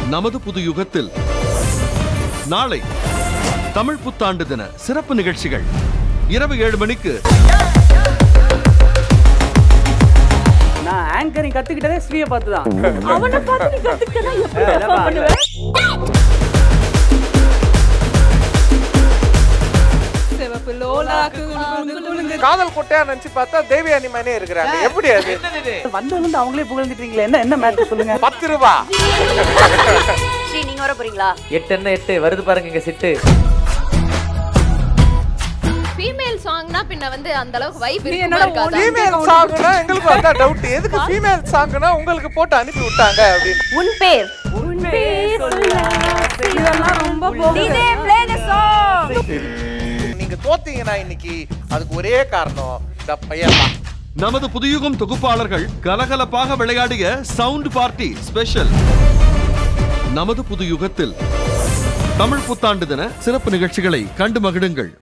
நமது புது யுகத்தில் நாளை தமிழ் புத்தாண்டு தின சிறப்பு நிகழ்ச்சிகள் இரவு ஏழு மணிக்கு நான் ஆங்கரிங் கத்துக்கிட்டதே ஸ்ரீயை பார்த்து தான் அவனை பார்த்து நீ கத்துக்கிட்டா எப்படி என்னப்பா? perform பண்ணுவ? சிவப்பு லோலாக்கு குலுங்கு குலுங்கு. காதல் கொட்டையா நினைச்சு பார்த்தா தேவியானி மனே இருக்கிறாங்க எப்படி அது வந்தவங்க வந்து அவங்களே புகழ்ந்துட்டீங்களே என்ன என்ன மேட்ரு சொல்லுங்க பத்து ரூபா ஸ்ரீ நீங்க வர போறீங்களா எட்டு என்ன எட்டு வருது பாருங்க இங்க சிட்டு ஃபீமேல் சாங்னா பின்ன வந்து அந்த அளவுக்கு வைப் நீ இருக்குமா என்னடா இருக்காதா ஃபீமேல் சாங்னா எங்களுக்கு வந்தா டவுட் எதுக்கு ஃபீமேல் சாங்னா உங்களுக்கு போட்டு அனுப்பி விட்டாங்க அப்படின்னு உன் பேர் இதெல்லாம் ரொம்ப போகுது. டிஜே ப்ளே தி சாங் நீங்க தோத்தீங்கன்னா இன்னைக்கு அதுக்கு ஒரே காரணம் இந்த பையன் தான் நமது புதுயுகம் தொகுப்பாளர்கள் கலகலப்பாக விளையாடிய சவுண்ட் பார்ட்டி ஸ்பெஷல் நமது புது யுகத்தில் தமிழ் புத்தாண்டு தின சிறப்பு நிகழ்ச்சிகளை கண்டு மகிழுங்கள்